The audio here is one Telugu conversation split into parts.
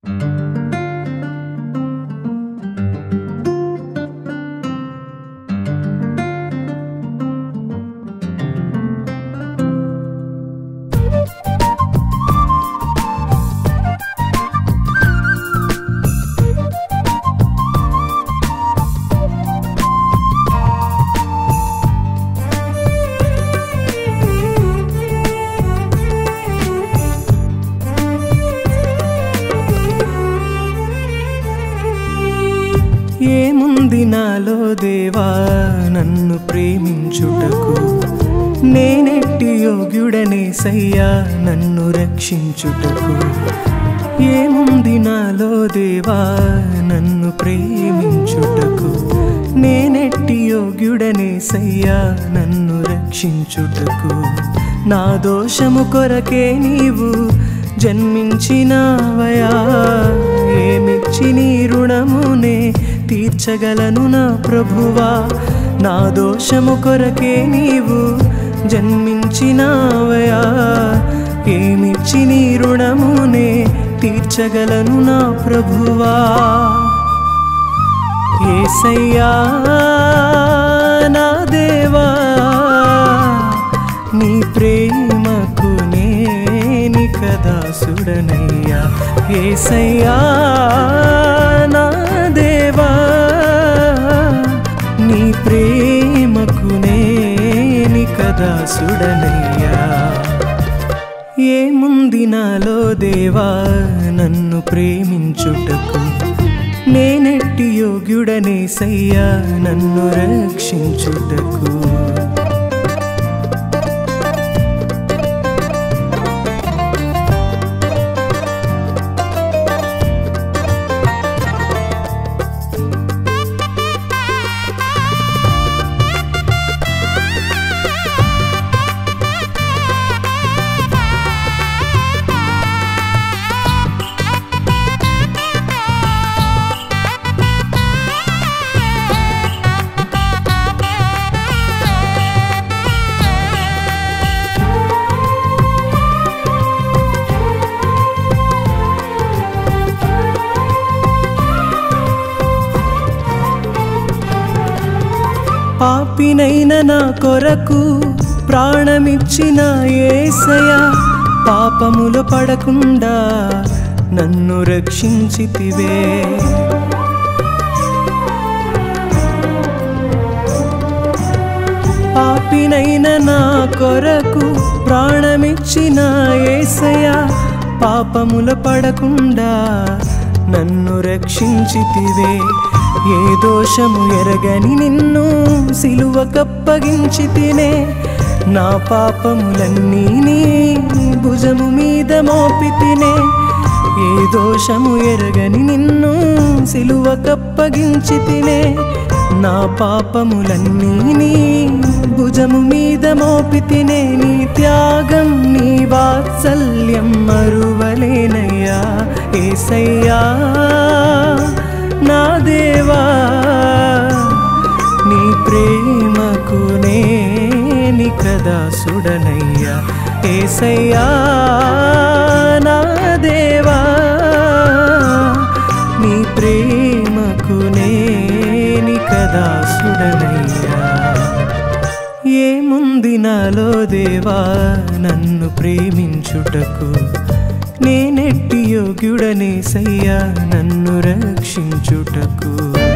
ఏముంది నాలో దేవా నన్ను ప్రేమించుటకు నేనెట్టి యోగ్యుడనే సయ్యా నన్ను రక్షించుటకు ఏముంది నాలో దేవా నన్ను ప్రేమించుటకు నేనెట్టి యోగ్యుడనే సయ్యా నన్ను రక్షించుటకు నా దోషము కొరకే నీవు జన్మించినావయా ఏమిచ్చి నీ రుణమునే తీర్చగలను నా ప్రభువా నా దోషము కొరకే నీవు జన్మించినావయా ఏమిచ్చి నీ రుణమునే తీర్చగలను నా ప్రభువా ఏసయ్యా నా దేవా నీ ప్రేమకు నేని కదాసుడనయ్యా ఏసయ్యా నా దేవా నీ ప్రేమకు నేని కదాసుడనయ్యా ఏముంది నాలో దేవా నన్ను ప్రేమించుటకు నేనెట్టి యోగ్యుడనే సయ్యా నన్ను రక్షించుటకు పాపినైన నా కొరకు ప్రాణమిచ్చిన ఏసయ పాపములు పడకుండా నన్ను రక్షించితివే పాపినైన నా కొరకు ప్రాణమిచ్చిన ఏసయ పాపములు పడకుండా నన్ను రక్షించితివే ఏ దోషము ఎరగని నిన్ను సిలువ కప్పగించి తినే నా పాపములన్నీ నీ భుజము మీద మోపి తినే ఏ దోషము ఎరగని నిన్ను సిలువ కప్పగించి తినే నా పాపములన్నీ నీ భుజము మీద మోపి తినే నీ త్యాగం నీ వాత్సల్యం మరువలేనయ్యా ఏసయ్యా నా దేవా నీ ప్రేమకు నేని కదా సుడనయ్యా ఏసయ్యా నా దేవా నీ ప్రేమకు నేని కదా సుడనయ్యా ఏముంది నాలో దేవా నన్ను ప్రేమించుటకు నేనెట్టి యోగ్యుడనే సయ్యా నన్ను రక్షించుటకు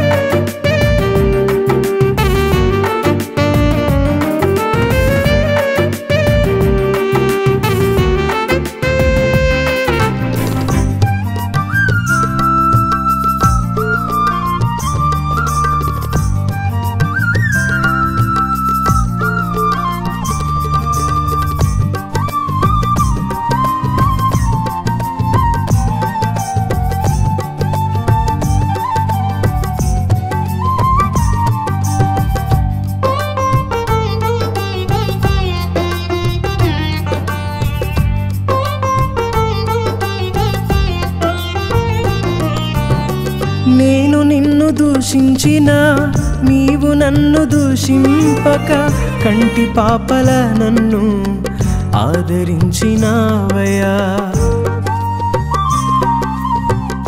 నేను నిన్ను దూషించిన నీవు నన్ను దూషింపక కంటి పాపల నన్ను ఆదరించినావయా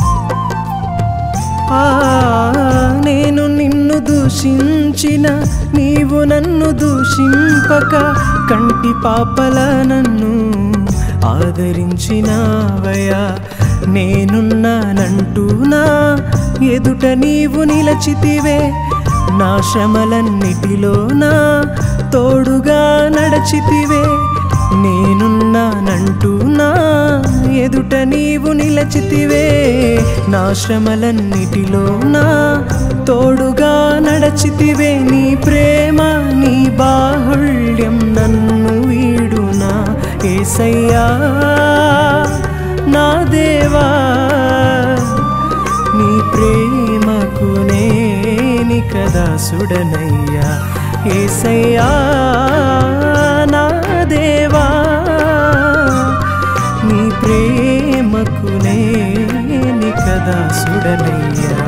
ఆ నేను నిన్ను దూషించిన నీవు నన్ను దూషింపక కంటి పాపల నన్ను ఆదరించినావయా నేనున్నానంటూ నా ఎదుట నీవు నిలచితివే నా శ్రమలన్నిటిలో నా తోడుగా నడచితివే నేనున్నానంటూ నా ఎదుట నీవు నిలచితివే నా శ్రమలన్నిటిలో నా తోడుగా నడచితివే నీ ప్రేమ నీ బాహుళ్యం నన్ను వీడునా ఏసయ్యా నా దేవా నీ ప్రేమకు నేని కదా సుడనయ్యా ఏసయ్యా నా దేవా నీ ప్రేమకు నేని కదా సుడనయ్యా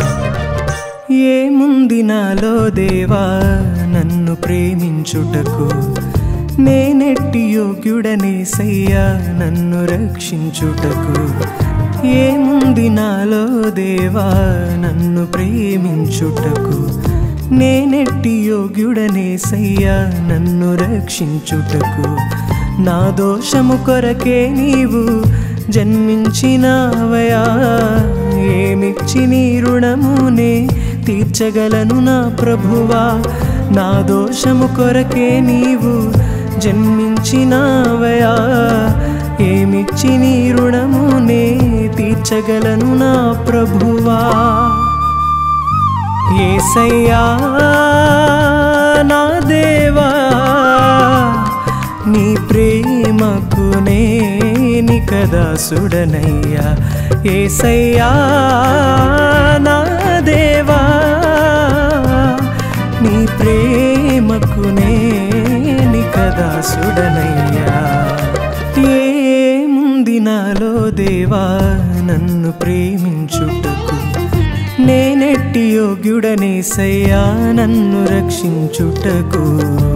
ఏముంది నాలో దేవా నన్ను ప్రేమించుటకు నేనెట్టి యోగ్యుడనేసయ్యా నన్ను రక్షించుటకు ఏముంది నాలో దేవా నన్ను ప్రేమించుటకు నేనెట్టి యోగ్యుడనేసయ్యా నన్ను రక్షించుటకు నా దోషము కొరకే నీవు జన్మించినావయా ఏమిచ్చి నీ రుణమునే తీర్చగలను నా ప్రభువా నా దోషము కొరకే నీవు జన్మించినావయా ఏమిచ్చి నీ రుణమునే తీర్చగలను నా ప్రభువా ఏసయ్యా నా దేవా నీ ప్రేమకు నేని కదా సుడనయ్యా ఏసయ్యా నా దేవా నీ ప్రేమకు నేని కదా సుడనయ్యా ఏముంది నాలో దేవా నన్ను ప్రేమించుటకు నేనెట్టి యోగ్యుడనేసయ్యా నన్ను రక్షించుటకు